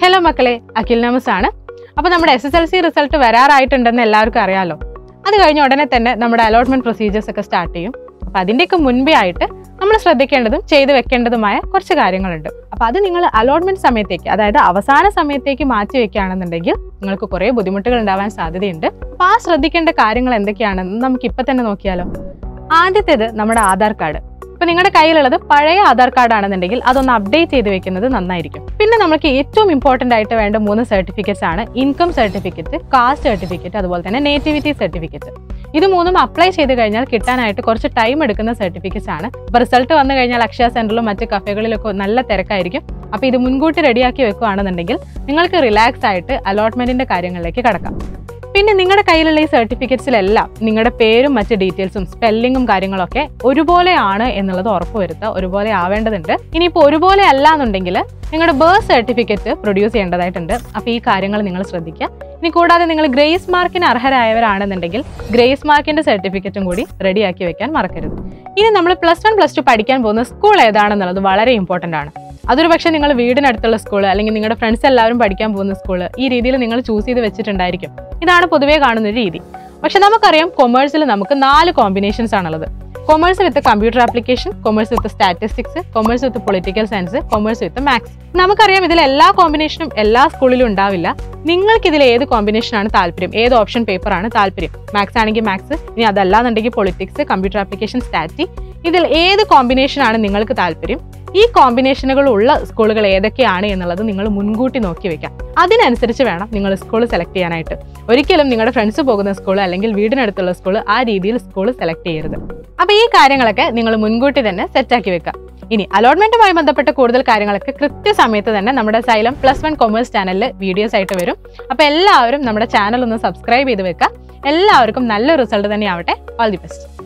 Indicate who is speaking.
Speaker 1: hello മക്കളെ അഖിൽ നമസ് ആണ് അപ്പോൾ നമ്മുടെ S S L C result വരാറായിട്ടുണ്ടെന്ന് എല്ലാവർക്കും അറിയാലോ അത് കഴിഞ്ഞ ഉടനെ തന്നെ നമ്മുടെ അലോട്ട്മെന്റ് പ്രൊസീജിയേഴ്സ് ഒക്കെ സ്റ്റാർട്ട് ചെയ്യും അപ്പോൾ അതിൻ്റെയൊക്കെ മുൻപേ ആയിട്ട് നമ്മൾ ശ്രദ്ധിക്കേണ്ടതും ചെയ്തു വെക്കേണ്ടതുമായ കുറച്ച് കാര്യങ്ങളുണ്ട് അപ്പോൾ അത് നിങ്ങൾ അലോട്ട്മെന്റ് സമയത്തേക്ക് അതായത് അവസാന സമയത്തേക്ക് മാറ്റി വെക്കുകയാണെന്നുണ്ടെങ്കിൽ നിങ്ങൾക്ക് കുറേ ബുദ്ധിമുട്ടുകൾ ഉണ്ടാവാൻ സാധ്യതയുണ്ട് അപ്പോൾ ആ ശ്രദ്ധിക്കേണ്ട കാര്യങ്ങൾ എന്തൊക്കെയാണെന്ന് നമുക്ക് ഇപ്പം തന്നെ നോക്കിയാലോ ആദ്യത്തേത് നമ്മുടെ ആധാർ കാർഡ് ഇപ്പൊ നിങ്ങളുടെ കയ്യിലുള്ളത് പഴയ ആധാർ കാർഡ് ആണെന്നുണ്ടെങ്കിൽ അതൊന്ന് അപ്ഡേറ്റ് ചെയ്ത് വെക്കുന്നത് നന്നായിരിക്കും പിന്നെ നമുക്ക് ഏറ്റവും ഇമ്പോർട്ടന്റ് ആയിട്ട് വേണ്ട മൂന്ന് സർട്ടിഫിക്കറ്റ്സ് ആണ് ഇൻകം സർട്ടിഫിക്കറ്റ് കാസ്റ്റ് സർട്ടിഫിക്കറ്റ് അതുപോലെ തന്നെ നേറ്റിവിറ്റി സർട്ടിഫിക്കറ്റ് ഇത് മൂന്നും അപ്ലൈ ചെയ്ത് കഴിഞ്ഞാൽ കിട്ടാനായിട്ട് കുറച്ച് ടൈം എടുക്കുന്ന സർട്ടിഫിക്കറ്റ്സ് ആണ് അപ്പൊ റിസൾട്ട് വന്നു കഴിഞ്ഞാൽ അക്ഷയ സെന്ററിലും മറ്റ് കഫേകളിലൊക്കെ നല്ല തിരക്കായിരിക്കും അപ്പൊ ഇത് മുൻകൂട്ടി റെഡിയാക്കി വെക്കുകയാണെന്നുണ്ടെങ്കിൽ നിങ്ങൾക്ക് റിലാക്സ് ആയിട്ട് അലോട്ട്മെന്റിന്റെ കാര്യങ്ങളിലേക്ക് കടക്കാം പിന്നെ നിങ്ങളുടെ കയ്യിലുള്ള ഈ സർട്ടിഫിക്കറ്റ്സിലെല്ലാം നിങ്ങളുടെ പേരും മറ്റ് ഡീറ്റെയിൽസും സ്പെല്ലിങ്ങും കാര്യങ്ങളൊക്കെ ഒരുപോലെയാണ് എന്നുള്ളത് ഉറപ്പുവരുത്തുക ഒരുപോലെ ആവേണ്ടതുണ്ട് ഇനിയിപ്പോൾ ഒരുപോലെ അല്ല എന്നുണ്ടെങ്കിൽ നിങ്ങളുടെ ബർത്ത് സർട്ടിഫിക്കറ്റ് പ്രൊഡ്യൂസ് ചെയ്യേണ്ടതായിട്ടുണ്ട് അപ്പോൾ ഈ കാര്യങ്ങൾ നിങ്ങൾ ശ്രദ്ധിക്കുക ഇനി കൂടാതെ നിങ്ങൾ ഗ്രേസ് മാർക്കിന് അർഹരായവരാണെന്നുണ്ടെങ്കിൽ ഗ്രേസ് മാർക്കിന്റെ സർട്ടിഫിക്കറ്റും കൂടി റെഡിയാക്കി വെക്കാൻ മറക്കരുത് ഇനി നമ്മൾ പ്ലസ് വൺ പ്ലസ് ടു പഠിക്കാൻ പോകുന്ന സ്കൂൾ ഏതാണെന്നുള്ളത് വളരെ ഇമ്പോർട്ടൻ്റ് ആണ് അതൊരു പക്ഷേ നിങ്ങൾ വീടിനടുത്തുള്ള സ്കൂൾ അല്ലെങ്കിൽ നിങ്ങളുടെ ഫ്രണ്ട്സ് എല്ലാവരും പഠിക്കാൻ പോകുന്ന സ്കൂൾ ഈ രീതിയിൽ നിങ്ങൾ ചൂസ് ചെയ്ത് വെച്ചിട്ടുണ്ടായിരിക്കും ഇതാണ് പൊതുവേ കാണുന്ന ഒരു രീതി പക്ഷെ നമുക്കറിയാം കൊമേഴ്സിൽ നമുക്ക് നാല് കോമ്പിനേഷൻസ് ആണുള്ളത് commerce with computer application commerce with statistics commerce with political science commerce with maths നമുക്കറിയാം ഇതിൽ എല്ലാ കോമ്പിനേഷനും എല്ലാ സ്കൂളിലും ഉണ്ടാവില്ല നിങ്ങൾക്ക് ഇതിൽ ഏത് കോമ്പിനേഷനാണ് താല്പര്യം ഏത് ഓപ്ഷൻ പേപ്പർ ആണ് താല്പര്യം മാത്സ് ആണെങ്കിൽ മാത്സ് ഇനി അതല്ലാന്നുണ്ടെങ്കിൽ പൊളിറ്റിക്സ് കമ്പ്യൂട്ടർ ആപ്ലിക്കേഷൻ സ്റ്റാറ്റി ഇതിൽ ഏത് കോമ്പിനേഷനാണ് നിങ്ങൾക്ക് താല്പര്യം ഈ കോമ്പിനേഷനുകൾ ഉള്ള സ്കൂളുകൾ ഏതൊക്കെയാണ് എന്നുള്ളത് നിങ്ങൾ മുൻകൂട്ടി നോക്കി വെക്കാം അതിനനുസരിച്ച് വേണം നിങ്ങൾ സ്കൂൾ സെലക്ട് ചെയ്യാനായിട്ട് ഒരിക്കലും നിങ്ങളുടെ ഫ്രണ്ട്സ് പോകുന്ന സ്കൂൾ അല്ലെങ്കിൽ വീടിനടുത്തുള്ള സ്കൂൾ ആ രീതിയിൽ സ്കൂൾ സെലക്ട് ചെയ്യരുത് അപ്പോൾ ഈ കാര്യങ്ങളൊക്കെ നിങ്ങൾ മുൻകൂട്ടി തന്നെ സെറ്റാക്കി വെക്കുക ഇനി അലോട്ട്മെന്റുമായി ബന്ധപ്പെട്ട കൂടുതൽ കാര്യങ്ങളൊക്കെ കൃത്യസമയത്ത് തന്നെ നമ്മുടെ സൈലം പ്ലസ് വൺ കൊമേഴ്സ് ചാനലിൽ വീഡിയോസ് ആയിട്ട് വരും അപ്പോൾ എല്ലാവരും നമ്മുടെ ചാനൽ ഒന്ന് സബ്സ്ക്രൈബ് ചെയ്ത് വെക്കുക എല്ലാവർക്കും നല്ല റിസൾട്ട് തന്നെ ആവട്ടെ ഓൾ ദി ബെസ്റ്റ്